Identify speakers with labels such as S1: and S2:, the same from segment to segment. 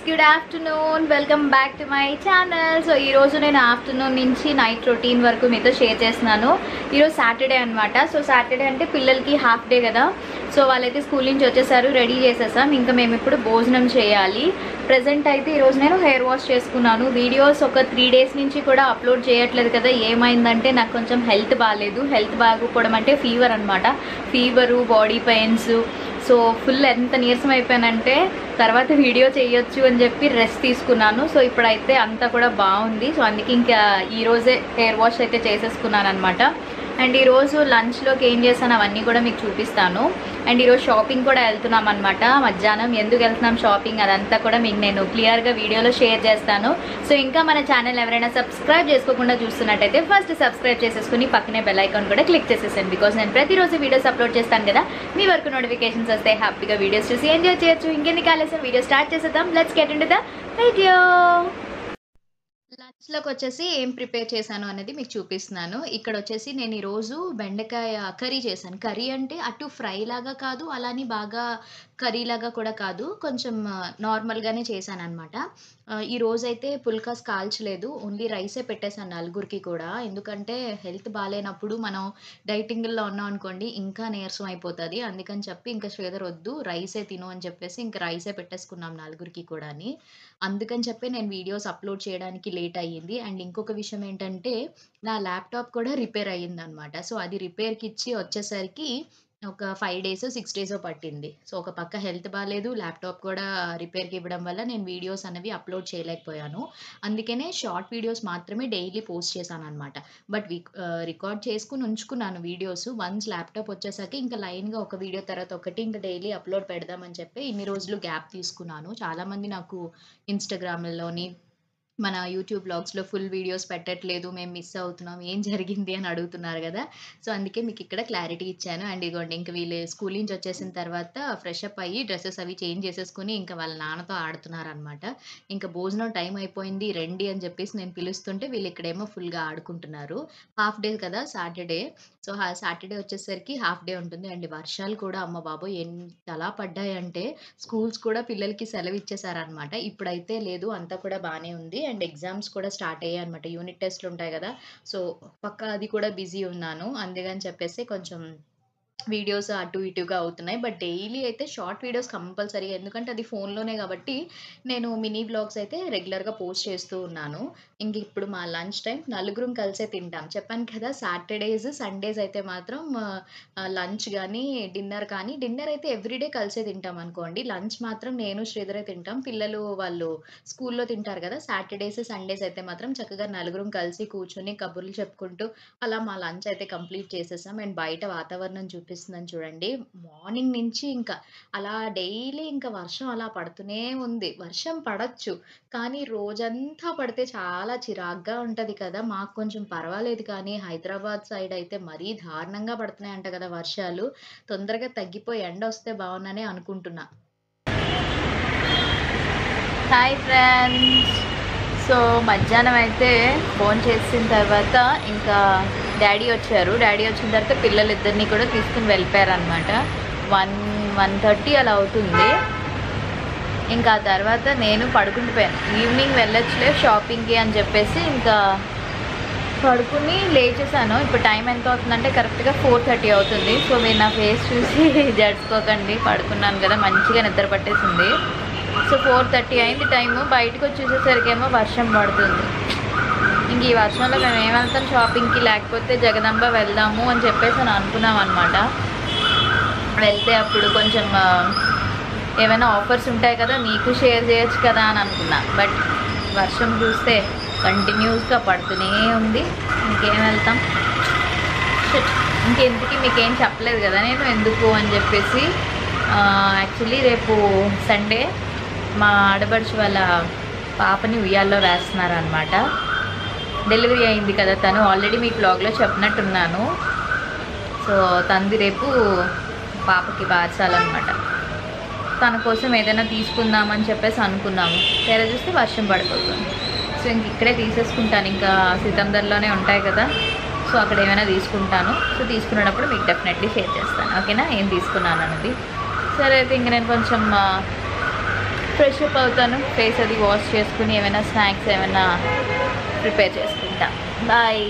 S1: Good afternoon welcome back to my channel so ఈరోజు నేను afternoon నుంచి నైట్ రొటీన్ వరకు మీతో షేర్ చేస్తున్నాను ఈరోజు సాటర్డే అనమాట సో సాటర్డే అంటే పిల్లలకి హాఫ్ డే కదా సో వాళ్ళైతే స్కూల్ నుంచి వచ్చేసారు రెడీ చేసేసాం ఇంకా మేము ఇప్పుడు భోజనం చేయాలి ప్రజెంట్ అయితే ఈరోజు నేను హెయిర్ వాష్ చేసుకున్నాను వీడియోస్ ఒక త్రీ డేస్ నుంచి కూడా అప్లోడ్ చేయట్లేదు కదా ఏమైందంటే నాకు కొంచెం హెల్త్ బాగాలేదు హెల్త్ బాగోకపోవడం అంటే ఫీవర్ అనమాట fever body pains so full ఎంత నీరసం అయిపోయానంటే తర్వాత వీడియో చేయొచ్చు అని చెప్పి రెస్ట్ తీసుకున్నాను సో ఇప్పుడైతే అంతా కూడా బాగుంది సో అందుకే ఇంకా ఈరోజే హెయిర్ వాష్ అయితే చేసేసుకున్నాను అనమాట అండ్ ఈరోజు లంచ్లోకి ఏం చేశాను అవన్నీ కూడా మీకు చూపిస్తాను అండ్ ఈరోజు షాపింగ్ కూడా వెళ్తున్నాం అనమాట మధ్యాహ్నం ఎందుకు వెళ్తున్నాం షాపింగ్ అదంతా కూడా మీకు నేను క్లియర్గా వీడియోలో షేర్ చేస్తాను సో ఇంకా మన ఛానల్ ఎవరైనా సబ్స్క్రైబ్ చేసుకోకుండా చూస్తున్నట్టయితే ఫస్ట్ సబ్స్క్రైబ్ చేసేసుకుని పక్కనే బెల్ ఐకాన్ కూడా క్లిక్ చేసేసాను బికాస్ నేను ప్రతిరోజు వీడియోస్ అప్లోడ్ చేస్తాను కదా మీ వరకు నోటిఫికేషన్స్ వస్తే హ్యాపీగా వీడియోస్ చూసి ఎంజాయ్ చేయొచ్చు ఇంకెందుకు ఆలస్యం వీడియో స్టార్ట్ చేసేద్దాం let's get in the video లంచ్లోకి వచ్చేసి ఏం ప్రిపేర్ చేశాను అనేది మీకు చూపిస్తున్నాను ఇక్కడ వచ్చేసి నేను ఈరోజు బెండకాయ కర్రీ చేశాను కర్రీ అంటే అటు ఫ్రై లాగా కాదు అలాని బాగా కర్రీ లాగా కూడా కాదు కొంచెం నార్మల్గానే చేశాను అనమాట ఈ రోజైతే పుల్కాస్ కాల్చలేదు ఓన్లీ రైసే పెట్టేశాను నలుగురికి కూడా ఎందుకంటే హెల్త్ బాగాలేనప్పుడు మనం డైటింగ్లో ఉన్నాం అనుకోండి ఇంకా నీరసం అయిపోతుంది అందుకని చెప్పి ఇంకా శ్రీధర్ వద్దు రైసే తిను అని చెప్పేసి ఇంకా రైసే పెట్టేసుకున్నాం నలుగురికి కూడా అందుకని చెప్పి నేను వీడియోస్ అప్లోడ్ చేయడానికి లేట్ అయ్యింది అండ్ ఇంకొక విషయం ఏంటంటే నా ల్యాప్టాప్ కూడా రిపేర్ అయ్యింది అనమాట సో అది రిపేర్కి ఇచ్చి వచ్చేసరికి ఒక ఫైవ్ డేస్ సిక్స్ డేస్ పట్టింది సో ఒక పక్క హెల్త్ బాగాలేదు ల్యాప్టాప్ కూడా రిపేర్కి ఇవ్వడం వల్ల నేను వీడియోస్ అనేవి అప్లోడ్ చేయలేకపోయాను అందుకనే షార్ట్ వీడియోస్ మాత్రమే డైలీ పోస్ట్ చేశాను అనమాట బట్ రికార్డ్ చేసుకుని ఉంచుకున్నాను వీడియోస్ వన్స్ ల్యాప్టాప్ వచ్చేసాక ఇంకా లైన్గా ఒక వీడియో తర్వాత ఒకటి ఇంకా డైలీ అప్లోడ్ పెడదామని చెప్పి ఇన్ని రోజులు గ్యాప్ తీసుకున్నాను చాలామంది నాకు ఇన్స్టాగ్రామ్లోని మన యూట్యూబ్ బ్లాగ్స్లో ఫుల్ వీడియోస్ పెట్టట్లేదు మేము మిస్ అవుతున్నాం ఏం జరిగింది అని అడుగుతున్నారు కదా సో అందుకే మీకు ఇక్కడ క్లారిటీ ఇచ్చాను అండ్ ఇదిగోండి ఇంకా వీళ్ళు స్కూల్ నుంచి వచ్చేసిన తర్వాత ఫ్రెష్ అప్ అయ్యి డ్రెస్సెస్ అవి చేంజ్ చేసేసుకుని ఇంకా వాళ్ళ నాన్నతో ఆడుతున్నారు అనమాట ఇంకా భోజనం టైం అయిపోయింది రండి అని చెప్పేసి నేను పిలుస్తుంటే వీళ్ళు ఇక్కడేమో ఫుల్గా ఆడుకుంటున్నారు హాఫ్ డే కదా సాటర్డే సో సాటర్డే వచ్చేసరికి హాఫ్ డే ఉంటుంది అండ్ వర్షాలు కూడా అమ్మ బాబోయ్ ఎంతలా పడ్డాయంటే స్కూల్స్ కూడా పిల్లలకి సెలవు ఇచ్చేసారనమాట ఇప్పుడైతే లేదు అంతా కూడా బాగానే ఉంది అండ్ ఎగ్జామ్స్ కూడా స్టార్ట్ అయ్యాయి అనమాట యూనిట్ టెస్ట్లు ఉంటాయి కదా సో పక్క అది కూడా బిజీ ఉన్నాను అందుకని చెప్పేసి కొంచెం వీడియోస్ అటు ఇటుగా అవుతున్నాయి బట్ డైలీ అయితే షార్ట్ వీడియోస్ కంపల్సరీ ఎందుకంటే అది ఫోన్లోనే కాబట్టి నేను మినీ బ్లాగ్స్ అయితే రెగ్యులర్గా పోస్ట్ చేస్తూ ఉన్నాను ఇంక ఇప్పుడు మా లంచ్ టైం నలుగురం కలిసే తింటాం చెప్పాను కదా సాటర్డేస్ సండేస్ అయితే మాత్రం లంచ్ కానీ డిన్నర్ కానీ డిన్నర్ అయితే ఎవ్రీడే కలిసే తింటాం అనుకోండి లంచ్ మాత్రం నేను శ్రీధరే తింటాం పిల్లలు వాళ్ళు స్కూల్లో తింటారు కదా సాటర్డేస్ సండేస్ అయితే మాత్రం చక్కగా నలుగురం కలిసి కూర్చొని కబుర్లు చెప్పుకుంటూ అలా మా లంచ్ అయితే కంప్లీట్ చేసేసాం అండ్ బయట వాతావరణం చూపిస్తుందని చూడండి మార్నింగ్ నుంచి ఇంకా అలా డైలీ ఇంకా వర్షం అలా పడుతూనే ఉంది వర్షం పడచ్చు కానీ రోజంతా పడితే చాలా చిరాగ్గా ఉంటుంది కదా మాకు కొంచెం పర్వాలేదు కానీ హైదరాబాద్ సైడ్ అయితే మరీ దారుణంగా పడుతున్నాయంట కదా వర్షాలు తొందరగా తగ్గిపోయి ఎండ వస్తే బాగుందని అనుకుంటున్నా హాయ్ ఫ్రెండ్స్ సో మధ్యాహ్నం అయితే ఫోన్ చేసిన తర్వాత ఇంకా డాడీ వచ్చారు డాడీ వచ్చిన తర్వాత పిల్లలిద్దరిని కూడా తీసుకుని వెళ్ళిపోయారు అనమాట వన్ వన్ థర్టీ అలా అవుతుంది ఇంకా ఆ తర్వాత నేను పడుకుండిపోయాను ఈవినింగ్ వెళ్ళొచ్చులే షాపింగ్కి అని చెప్పేసి ఇంకా పడుకుని లేచేసాను ఇప్పుడు టైం ఎంత అవుతుందంటే కరెక్ట్గా ఫోర్ థర్టీ అవుతుంది సో మీరు నా ఫేస్ చూసి జడుచుకోకండి పడుకున్నాను కదా మంచిగా నిద్ర పట్టేసింది సో ఫోర్ థర్టీ అయింది టైము బయటకు వచ్చేసేసరికి ఏమో వర్షం పడుతుంది ఇంక ఈ వర్షంలో మేము ఏం వెళ్తాం షాపింగ్కి లేకపోతే జగదంబ వెళ్దాము అని చెప్పేసి అని అనుకున్నాం అనమాట వెళ్తే అప్పుడు కొంచెం ఏమైనా ఆఫర్స్ ఉంటాయి కదా మీకు షేర్ చేయొచ్చు కదా అని అనుకున్నా బట్ వర్షం చూస్తే కంటిన్యూస్గా పడుతూనే ఉంది ఇంకేం వెళ్తాం ఇంకెందుకు మీకేం చెప్పలేదు కదా నేను ఎందుకు అని చెప్పేసి యాక్చువల్లీ రేపు సండే మా ఆడపడుచు వాళ్ళ పాపని ఉయ్యాల్లో వేస్తున్నారనమాట డెలివరీ అయింది కదా తను ఆల్రెడీ మీ బ్లాగ్లో చెప్పినట్టున్నాను సో తంది రేపు పాపకి బాచాలన్నమాట తన కోసం ఏదైనా తీసుకుందామని చెప్పేసి అనుకున్నాము తెర చూస్తే వర్షం పడిపోతుంది సో ఇంక ఇక్కడే తీసేసుకుంటాను ఇంకా సితందర్లోనే ఉంటాయి కదా సో అక్కడ ఏమైనా తీసుకుంటాను సో తీసుకునేటప్పుడు మీకు డెఫినెట్లీ షేర్ చేస్తాను ఓకేనా ఏం తీసుకున్నాను అన్నది సరే అయితే ఇంక నేను కొంచెం ఫ్రెష్ ఫ్రెష్ అప్ అవుతాను ఫేస్ అది వాష్ చేసుకుని ఏమైనా స్నాక్స్ ఏమైనా ప్రిపేర్ చేసుకుంటా బాయ్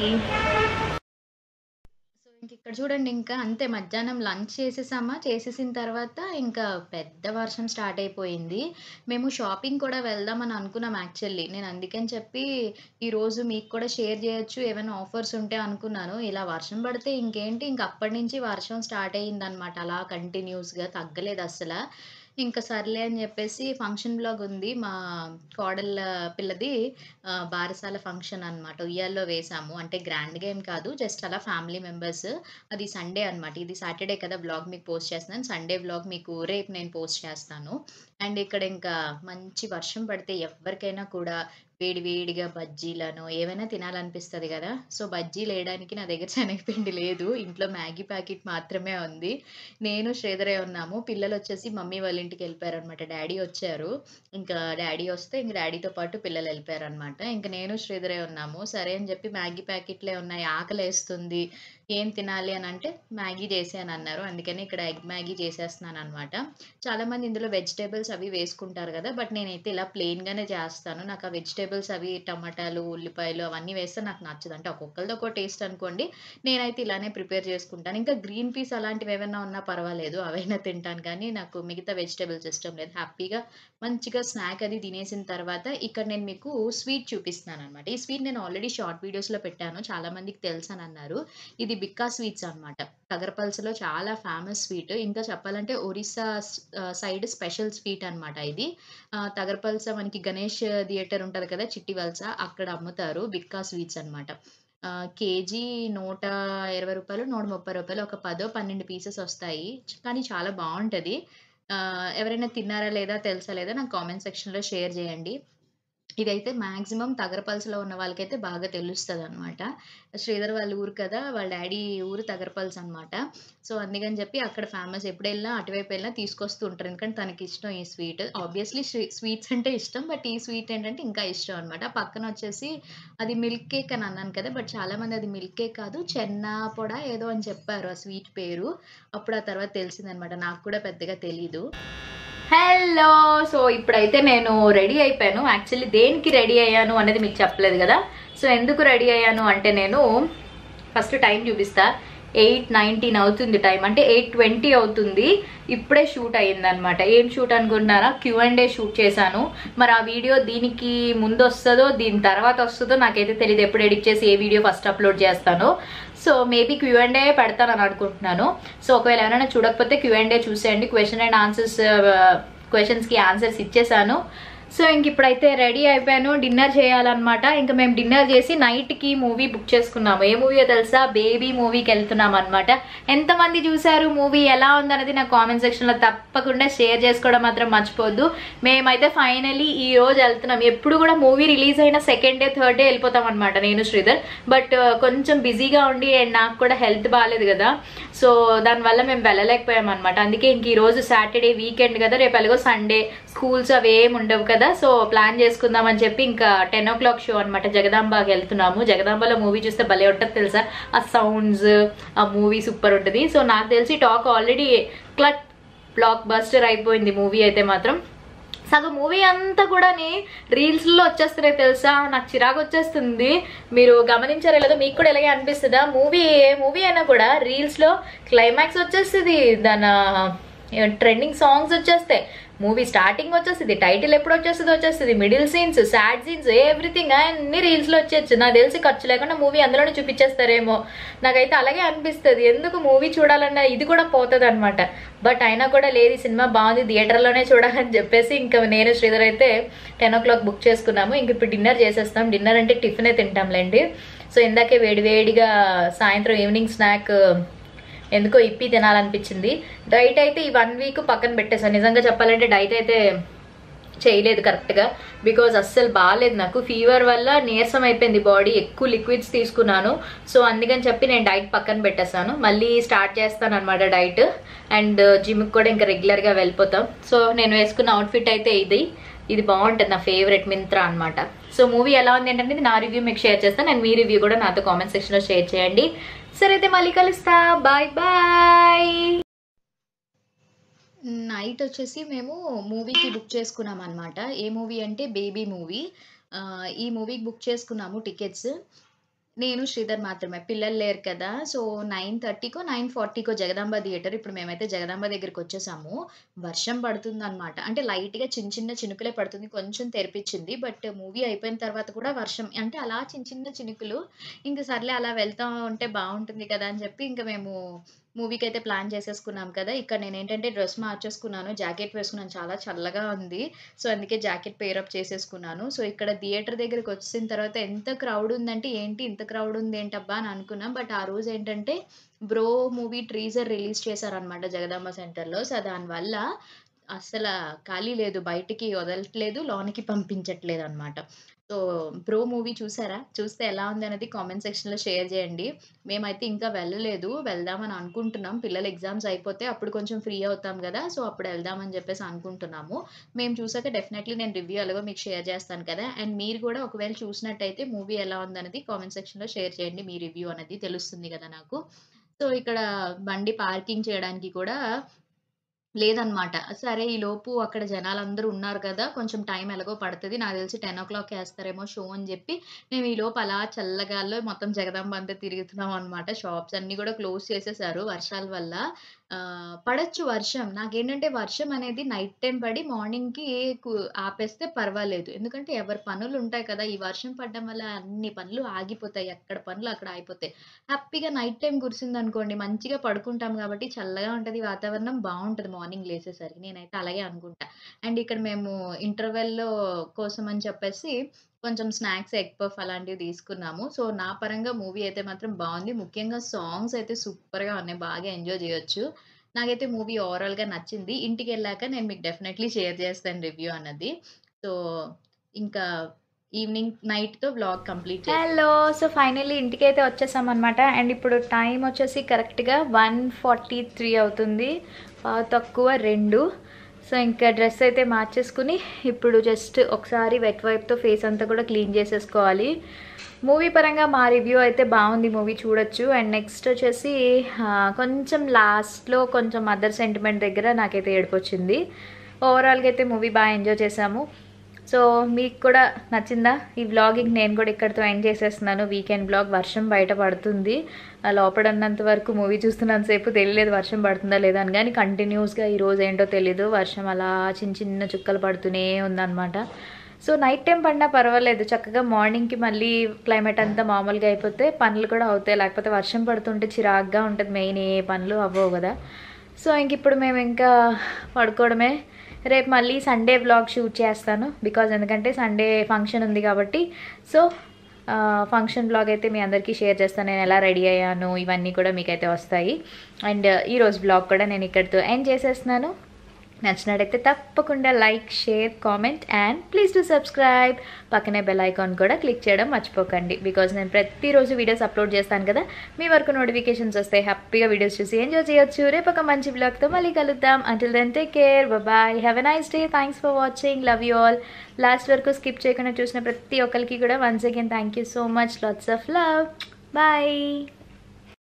S1: సో ఇంక ఇక్కడ చూడండి ఇంకా అంతే మధ్యాహ్నం లంచ్ చేసేసామా చేసేసిన తర్వాత ఇంకా పెద్ద వర్షం స్టార్ట్ అయిపోయింది మేము షాపింగ్ కూడా వెళ్దామని అనుకున్నాం యాక్చువల్లీ నేను అందుకని చెప్పి ఈరోజు మీకు కూడా షేర్ చేయొచ్చు ఏమైనా ఆఫర్స్ ఉంటే అనుకున్నాను ఇలా వర్షం పడితే ఇంకేంటి ఇంక అప్పటి నుంచి వర్షం స్టార్ట్ అయ్యిందనమాట అలా కంటిన్యూస్గా తగ్గలేదు అసలు ఇంకా సర్లే అని చెప్పేసి ఫంక్షన్ బ్లాగ్ ఉంది మా కోడళ్ళ పిల్లది ఆ, బారసాల ఫంక్షన్ అన్నమాట ఉయ్యాల్లో వేసాము అంటే గ్రాండ్గా ఏం కాదు జస్ట్ అలా ఫ్యామిలీ మెంబర్స్ అది సండే అన్నమాట ఇది సాటర్డే కదా బ్లాగ్ మీకు పోస్ట్ చేస్తున్నాను సండే బ్లాగ్ మీకు రేపు నేను పోస్ట్ చేస్తాను అండ్ ఇక్కడ ఇంకా మంచి వర్షం పడితే ఎవరికైనా కూడా వేడి వేడిగా బజ్జీలను ఏమైనా తినాలనిపిస్తుంది కదా సో బజ్జీలు వేయడానికి నా దగ్గర శనగపిండి లేదు ఇంట్లో మ్యాగీ ప్యాకెట్ మాత్రమే ఉంది నేను శ్రీధరే ఉన్నాము పిల్లలు వచ్చేసి మమ్మీ వాళ్ళ ఇంటికి వెళ్ళిపోయారు అనమాట డాడీ వచ్చారు ఇంకా డాడీ వస్తే ఇంక డాడీతో పాటు పిల్లలు వెళ్ళిపోయారు అనమాట ఇంకా నేను శ్రీధరే ఉన్నాము సరే అని చెప్పి మ్యాగీ ప్యాకెట్లే ఉన్నాయి ఆకలి వేస్తుంది ఏం తినాలి అని అంటే మ్యాగీ చేసాను అన్నారు అందుకని ఇక్కడ ఎగ్ మ్యాగీ చేసేస్తున్నాను అనమాట చాలా మంది ఇందులో వెజిటేబుల్స్ అవి వేసుకుంటారు కదా బట్ నేనైతే ఇలా plain గానే చేస్తాను నాకు ఆ వెజిటేబుల్స్ అవి టమాటాలు ఉల్లిపాయలు అవన్నీ వేస్తే నాకు నచ్చదు అంటే ఒక్కొక్కరిది ఒక్కో టేస్ట్ అనుకోండి నేనైతే ఇలానే ప్రిపేర్ చేసుకుంటాను ఇంకా గ్రీన్ పీస్ అలాంటివి ఏమైనా ఉన్నా పర్వాలేదు అవైనా తింటాను కానీ నాకు మిగతా వెజిటేబుల్స్ ఇష్టం లేదు హ్యాపీగా మంచిగా స్నాక్ అది తినేసిన తర్వాత ఇక్కడ నేను మీకు స్వీట్ చూపిస్తున్నాను అనమాట ఈ స్వీట్ నేను ఆల్రెడీ షార్ట్ వీడియోస్లో పెట్టాను చాలా మందికి తెలుసు అని అన్నారు ఇది బిక్కా స్వీట్స్ అన్నమాట కగరపల్స్లో చాలా ఫేమస్ స్వీట్ ఇంకా చెప్పాలంటే ఒరిస్సా సైడ్ స్పెషల్ స్వీట్ అన్నమాట ఇది ఆ, తగరపల్స మనకి గణేష్ థియేటర్ ఉంటది కదా చిట్టి వలస అక్కడ అమ్ముతారు బిక్కా స్వీట్స్ అన్నమాట ఆ, కేజీ నూట ఇరవై రూపాయలు నూట ముప్పై రూపాయలు ఒక పదో పన్నెండు పీసెస్ వస్తాయి కానీ చాలా బాగుంటది ఆ, ఎవరైనా తిన్నారా లేదా తెలుసా లేదా నాకు కామెంట్ సెక్షన్లో షేర్ చేయండి ఇదైతే మాక్సిమం తగరపల్స్లో ఉన్న వాళ్ళకైతే బాగా తెలుస్తుంది అనమాట శ్రీధర్ వాళ్ళ ఊరు కదా వాళ్ళ డాడీ ఊరు తగరపల్స్ అనమాట సో అందుకని చెప్పి అక్కడ ఫేమస్ ఎప్పుడు వెళ్ళినా అటువైపు వెళ్ళినా తీసుకొస్తూ ఉంటారు ఎందుకంటే తనకి ఇష్టం ఈ స్వీట్ ఆబ్వియస్లీ స్వీట్స్ అంటే ఇష్టం బట్ ఈ స్వీట్ ఏంటంటే ఇంకా ఇష్టం అనమాట పక్కన వచ్చేసి అది మిల్క్ కేక్ అని అన్నాను కదా బట్ చాలా మంది అది మిల్క్ కేక్ కాదు చెన్నా పొడ ఏదో అని చెప్పారు ఆ స్వీట్ పేరు అప్పుడు ఆ తర్వాత తెలిసిందనమాట నాకు కూడా పెద్దగా తెలీదు హలో సో ఇప్పుడైతే నేను రెడీ అయిపోయాను యాక్చువల్లీ దేనికి రెడీ అయ్యాను అనేది మీకు చెప్పలేదు కదా సో ఎందుకు రెడీ అయ్యాను అంటే నేను ఫస్ట్ టైం చూపిస్తా ఎయిట్ నైన్టీన్ అవుతుంది టైం అంటే ఎయిట్ ట్వంటీ అవుతుంది ఇప్పుడే షూట్ అయ్యిందనమాట ఏం షూట్ అనుకుంటున్నారా క్యూ అండ్ డే షూట్ చేశాను మరి ఆ వీడియో దీనికి ముందు వస్తుందో దీని తర్వాత వస్తుందో నాకైతే తెలియదు ఎప్పుడు ఎడిట్ చేసి ఏ వీడియో ఫస్ట్ అప్లోడ్ చేస్తానో so maybe Q and A పెడతానని అనుకుంటున్నాను సో ఒకవేళ ఎవరైనా చూడకపోతే క్యూ అండ్ డే చూసేయండి క్వశ్చన్ అండ్ ఆన్సర్స్ క్వశ్చన్స్కి ఆన్సర్స్ ఇచ్చేసాను సో ఇంక ఇప్పుడైతే రెడీ అయిపోయాను డిన్నర్ చేయాలన్నమాట ఇంకా మేము డిన్నర్ చేసి నైట్కి మూవీ బుక్ చేసుకున్నాము ఏ మూవీయో తెలుసా బేబీ మూవీకి వెళ్తున్నాం అనమాట ఎంతమంది చూసారు మూవీ ఎలా ఉందన్నది నా కామెంట్ సెక్షన్లో తప్పకుండా షేర్ చేసుకోవడం మాత్రం మర్చిపోద్దు మేమైతే ఫైనలీ ఈ రోజు వెళ్తున్నాం ఎప్పుడు కూడా మూవీ రిలీజ్ అయిన సెకండ్ డే థర్డ్ డే వెళ్ళిపోతాం అనమాట నేను శ్రీధర్ బట్ కొంచెం బిజీగా ఉండి అండ్ నాకు కూడా హెల్త్ బాగాలేదు కదా సో దానివల్ల మేము వెళ్ళలేకపోయాం అనమాట అందుకే ఇంక ఈ రోజు సాటర్డే వీకెండ్ కదా రేపు ఎలాగో సండే స్కూల్స్ అవి ఏమి ఉండవు కదా సో ప్లాన్ చేసుకుందాం అని చెప్పి ఇంకా టెన్ ఓ క్లాక్ షో అనమాట జగదాంబాకి వెళ్తున్నాము జగదాంబలో మూవీ చూస్తే భలే ఉంటుంది తెలుసా ఆ సౌండ్స్ ఆ మూవీ సూపర్ ఉంటుంది సో నాకు తెలిసి టాక్ ఆల్రెడీ క్లట్ బ్లాక్ బస్టర్ అయిపోయింది మూవీ అయితే మాత్రం సగం మూవీ అంతా కూడా రీల్స్లో వచ్చేస్తున్నాయి తెలుసా నాకు చిరాకు వచ్చేస్తుంది మీరు గమనించారో లేదో మీకు కూడా ఇలాగే అనిపిస్తుందా మూవీ ఏ మూవీ అయినా కూడా రీల్స్లో క్లైమాక్స్ వచ్చేస్తుంది దాని ట్రెండింగ్ సాంగ్స్ వచ్చేస్తాయి మూవీ స్టార్టింగ్ వచ్చేస్తుంది టైటిల్ ఎప్పుడు వచ్చేస్తుంది వచ్చేస్తుంది middle scenes sad scenes everything అన్ని రీల్స్లో వచ్చేచ్చు నాకు తెలిసి ఖర్చు లేకుండా మూవీ అందులోనే చూపించేస్తారేమో నాకైతే అలాగే అనిపిస్తుంది ఎందుకు మూవీ చూడాలన్న ఇది కూడా పోతుంది అనమాట బట్ అయినా కూడా లేదు ఈ సినిమా బాగుంది థియేటర్లోనే చూడాలని చెప్పేసి ఇంకా నేను శ్రీధర్ అయితే టెన్ ఓ క్లాక్ బుక్ చేసుకున్నాము ఇంక ఇప్పుడు డిన్నర్ చేసేస్తాం డిన్నర్ అంటే టిఫినే తింటాంలేండి సో ఇందాకే వేడివేడిగా సాయంత్రం ఈవినింగ్ స్నాక్ ఎందుకో ఇప్పి తినాలనిపించింది డైట్ అయితే ఈ వన్ వీక్ పక్కన పెట్టేసాను నిజంగా చెప్పాలంటే డైట్ అయితే చేయలేదు కరెక్ట్గా బికాజ్ అస్సలు బాగాలేదు నాకు ఫీవర్ వల్ల నీరసం అయిపోయింది బాడీ ఎక్కువ లిక్విడ్స్ తీసుకున్నాను సో అందుకని చెప్పి నేను డైట్ పక్కన పెట్టేశాను మళ్ళీ స్టార్ట్ చేస్తాను అనమాట డైట్ అండ్ జిమ్కి కూడా ఇంకా రెగ్యులర్గా వెళ్ళిపోతాం సో నేను వేసుకున్న అవుట్ఫిట్ అయితే ఇది ఇది బాగుంటుంది నా ఫేవరెట్ మింత్రా అనమాట సో మూవీ ఎలా ఉంది ఏంటంటే నా రివ్యూ మీకు షేర్ చేస్తాను అండ్ మీ రివ్యూ కూడా నాతో కామెంట్ సెక్షన్లో షేర్ చేయండి సరే అయితే మళ్ళీ కలుస్తా బాయ్ బాయ్ నైట్ వచ్చేసి మేము మూవీకి బుక్ చేసుకున్నామనమాట. ఏ మూవీ అంటే 'బేబీ' మూవీ. ఆహ్, ఈ మూవీకి బుక్ చేసుకున్నాము టికెట్స్. నేను, శ్రీధర్ మాత్రమే. పిల్లలు లేరు కదా! సో, 9:30కో, 9:40కో జగదాంబ థియేటర్. ఇప్పుడు మేమైతే జగదాంబ దగ్గరికొచ్చేసాము. వర్షం పడుతుందనమాట. అంటే లైట్‌గా చిన్న చిన్న చినుకులే పడుతుంది. కొంచెం తెరిపిచ్చింది. బట్ మూవీ అయిపోయిన తర్వాత కూడా వర్షం అంటే అలా చిన్న చిన్న చినుకులు. ఇంక సర్లే అలా వెళ్తా ఉంటే బావుంటుంది కదా! అని చెప్పి ఇంక మేము మూవీకైతే ప్లాన్ చేసేసుకున్నాం కదా! ఇక్కడ నేనేంటంటే డ్రెస్ మార్చేసుకున్నాను. జాకెట్ వేసుకున్నాను. చాలా చల్లగా ఉంది. సో, అందుకే జాకెట్ పేరప్ చేసేసుకున్నాను. సో, ఇక్కడ థియేటర్ దగ్గరికొచ్చేసిన తర్వాత ఎంత క్రౌడ్ ఉందంటే ఏంటి ఇంత క్రౌడ్ ఉందేంటబ్బా! అని అనుకున్నాం. బట్ ఆ రోజు ఏంటంటే 'బ్రో' మూవీ టీజర్ రిలీజ్ చేశారనమాట జగదాంబ సెంటర్‌లో. సో, దానివల్ల అస్సల ఖాళీ లేదు. బయటికి వదలట్లేదు. లోనికి పంపించట్లేదనమాట. సో, 'బ్రో' మూవీ చూసారా? చూస్తే ఎలా ఉందనేది కామెంట్ సెక్షన్‌లో షేర్ చేయండి. మేమైతే ఇంకా వెళ్ళలేదు. వెళ్దామని అనుకుంటున్నాం. పిల్లల ఎగ్జామ్స్ అయిపోతే అప్పుడు కొంచెం ఫ్రీ అవుతాం గదా! సో, అప్పుడు ఎళ్దామని చెప్పేసి అనుకుంటున్నాము. మేము చూసాక డెఫినైట్‌లీ నేను రివ్యూ ఎలాగో మీకు షేర్ చేస్తాను కదా! అండ్ మీరు కూడా ఒకవేళ చూసినట్టయితే మూవీ ఎలా ఉందనేది కామెంట్ సెక్షన్‌లో షేర్ చేయండి. మీ రివ్యూ అనేది తెలుస్తుంది కదా నాకు. సో, ఇక్కడ బండి పార్కింగ్ చేయడానికి కూడా లేదనమాట. సరే ఈలోపు అక్కడ జనాలందరూ ఉన్నారు కదా! కొంచెం టైం ఎలాగో పడతది. నాకు తెలిసి 10:00కి ఏస్తారేమో షో అని చెప్పి మేము ఈలోపు అలా చల్లగాల్లో మొత్తం జగదాంబ అంతా తిరుగుతున్నాం అనమాట. షాప్స్ అన్నీ కూడా క్లోజ్ చేసేసారు వర్షాల వల్ల. ఆహ్, పడొచ్చు వర్షం. నాకేంటంటే వర్షం అనేది నైట్ టైమ్ పడి మార్నింగ్‌కి కు ఆపేస్తే పర్వాలేదు. ఎందుకంటే ఎవరి పనులుంటాయి కదా! ఈ వర్షం పడడం వల్ల అన్ని పనులు ఆగిపోతాయి. ఎక్కడ పనులు అక్కడ ఆగిపోతాయి. హ్యాపీగా నైట్ టైమ్ కురిసిందనుకోండి మంచిగా పడుకుంటాం కాబట్టి చల్లగా ఉంటది. వాతావరణం బావుంటది మార్నింగ్ లేసేసరికి. నేనైతే అలాగే అనుకుంటా. అండ్ ఇక్కడ మేము ఇంటర్వెల్‌లో కోసం అని చెప్పేసి కొంచెం స్నాక్స్, ఎగ్ పఫ్ అలాంటివి తీసుకున్నాము. సో, నా పరంగా మూవీ అయితే మాత్రం బావుంది. ముఖ్యంగా సాంగ్స్ అయితే సూపర్‌గా ఉన్నాయి. బాగా ఎంజాయ్ చేయొచ్చు. నాకైతే మూవీ ఓవరాల్‌గా నచ్చింది. ఇంటికెళ్ళాక నేను మీకు డెఫినైట్‌లీ షేర్ చేస్తాను రివ్యూ అన్నది. సో, ఇంకా ఈవినింగ్ నైట్‌తో వ్లాగ్ కంప్లీట్ చే
S2: హలో! సో, ఫైనల్లీ ఇంటికైతే వచ్చేసామనమాట. అండ్ ఇప్పుడు టైం వచ్చేసి కరెక్ట్‌గా 1:43 అవుతుంది. పావు తక్కువ 2. సో, ఇంకా డ్రెస్ అయితే మార్చేసుకొని ఇప్పుడు జస్ట్ ఒకసారి వెట్ వైప్‌తో ఫేస్ అంతా కూడా క్లీన్ చేసేసుకోవాలి. మూవీ పరంగా మా రివ్యూ అయితే బావుంది. మూవీ చూడొచ్చు. అండ్ నెక్స్ట్ వచ్చేసి ఆహ్, కొంచెం లాస్ట్‌లో కొంచెం మదర్ సెంటిమెంట్ దగ్గర నాకైతే ఏడుపొచ్చింది. ఓవరాల్‌గా అయితే మూవీ బా ఎంజాయ్ చేశాము. సో, మీకు కూడా నచ్చిందా? ఈ వ్లాగింగ్ నేను కూడా ఇక్కడితో ఎండ్ చేసేస్తున్నాను. వీకెండ్ వ్లాగ్ వర్షం బయట పడుతుంది. ఆహ్, లోపల ఉన్నంత వరకు మూవీ చూస్తున్నంత సేపు తెలియలేదు వర్షం పడుతుందా లేదా అని. కానీ కంటిన్యూస్‌గా ఈరోజు ఏంటో తెలీదు. వర్షం అలా చిన్న చిన్న చుక్కలు పడుతూనే ఉందనమాట. సో, నైట్ టైమ్ పడినా పర్వాలేదు. చక్కగా మార్నింగ్‌కి మళ్ళీ క్లైమేట్ అంతా మామూలుగా అయిపోతే పనులు కూడా అవుతాయి. లేకపోతే వర్షం పడుతుంటే చిరాకుగా ఉంటది. మెయిన్ ఏ పనులు అవ్వవు కదా! సో, ఇంకిప్పుడు మేము ఇంకా పడుకోవడమే. రేపు మళ్ళీ సండే వ్లాగ్ షూట్ చేస్తాను. బికాజ్ ఎందుకంటే సండే ఫంక్షన్ ఉంది కాబట్టి. సో, ఆహ్, ఫంక్షన్ వ్లాగ్ అయితే మీ అందరికీ షేర్ చేస్తాను. నేను ఎలా రెడీ అయ్యాను ఇవన్నీ కూడా మీకైతే వస్తాయి. అండ్ ఈరోజు వ్లాగ్ కూడా నేను ఇక్కడితో ఎండ్ చేసేస్తున్నాను. నచ్చినట్టయితే తప్పకుండా like, share, comment and please do subscribe. పక్కనే బెల్ ఐకాన్ కూడా క్లిక్ చేయడం మర్చిపోకండి. బికాజ్ నేను ప్రతిరోజు వీడియోస్ అప్లోడ్ చేస్తాను కదా! మీ వరకు నోటిఫికేషన్స్ వస్తాయి. హ్యాపీగా వీడియోస్ చూసి ఎంజాయ్ చేయొచ్చు. రేపు ఒక మంచి వ్లాగ్‌తో మళ్ళీ కలుద్దాం. Until then take care. Bye. Have a nice day. Thanks for watching. Love you all. Last వరకు స్కిప్ చేయకుండా చూసిన ప్రతి ఒక్కరికి కూడా once again thank you so much. Lots of love. Bye.